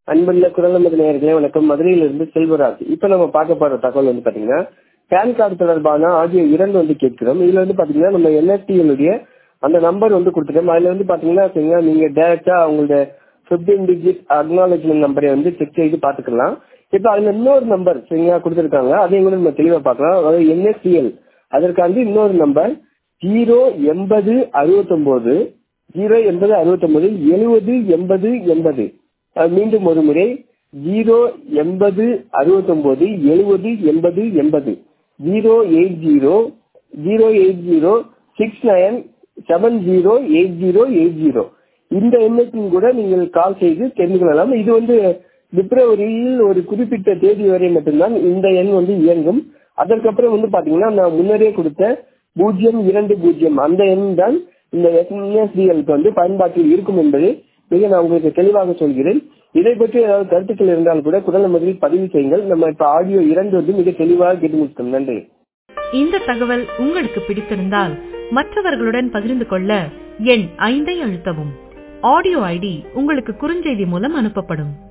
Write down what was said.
அன்புள்ள குரல் நமது நேயர்களே வணக்கம் மதுரையிலிருந்து செல்வராஜ் இப்ப நம்ம பார்க்க போற தகவல் வந்து பாத்தீங்கன்னா பேன் கார்டு தொடர்பான ஆடியோ இரண்டு வந்து கேட்கிறோம் இதுல வந்து பாத்தீங்கன்னா நம்ம என்எஸ்டிஎலுடைய அந்த நம்பர் வந்து கொடுத்துட்டோம் அதுல வந்து பாத்தீங்கன்னா சரிங்களா நீங்க டைரக்டா உங்களுடைய பிப்டீன் டிஜிட் அக்னாலஜ்மெண்ட் நம்பரை வந்து செக் செய்து பாத்துக்கலாம் இப்ப அதுல இன்னொரு நம்பர் சரிங்களா கொடுத்துருக்காங்க அதையும் கூட நம்ம தெளிவா பார்க்கலாம் அதாவது என்எஸ்டிஎல் அதற்காண்டி இன்னொரு நம்பர் ஜீரோ எண்பது அறுபத்தொன்பது ஜீரோ எண்பது அறுபத்தொன்பது எழுபது எண்பது எண்பது மீண்டும் ஒரு முறை ஜீரோ எண்பது அறுபத்தொன்பது எழுபது எண்பது எண்பது zero eight zero zero eight zero six nine seven zero eight zero eight zero இந்த எண்ணுக்கும் கூட நீங்கள் கால் செய்து தெரிந்து கொள்ளலாம் இது வந்து பிப்ரவரியில் ஒரு குறிப்பிட்ட தேதி வரை மட்டும்தான் இந்த எண் வந்து இயங்கும் அதற்கப்புறம் வந்து பாத்தீங்கன்னா நான் முன்னரே கொடுத்த பூஜ்ஜியம் இரண்டு பூஜ்ஜியம் அந்த எண் தான் இந்த எஸ்எஸ்டிஎலுக்கு வந்து பயன்பாட்டில் இருக்கும் என்பதை மிக நான் உங்களுக்கு தெளிவாக சொல்கிறேன் இதை பற்றி ஏதாவது கருத்துக்கள் இருந்தால் கூட குரல் முதலில் பதிவு செய்யுங்கள் நம்ம இப்ப ஆடியோ இரண்டு வந்து மிக தெளிவாக கேட்டு முடிச்சோம் நன்றி இந்த தகவல் உங்களுக்கு பிடித்திருந்தால் மற்றவர்களுடன் பகிர்ந்து கொள்ள எண் ஐந்தை அழுத்தவும் ஆடியோ ஐடி உங்களுக்கு குறுஞ்செய்தி மூலம் அனுப்பப்படும்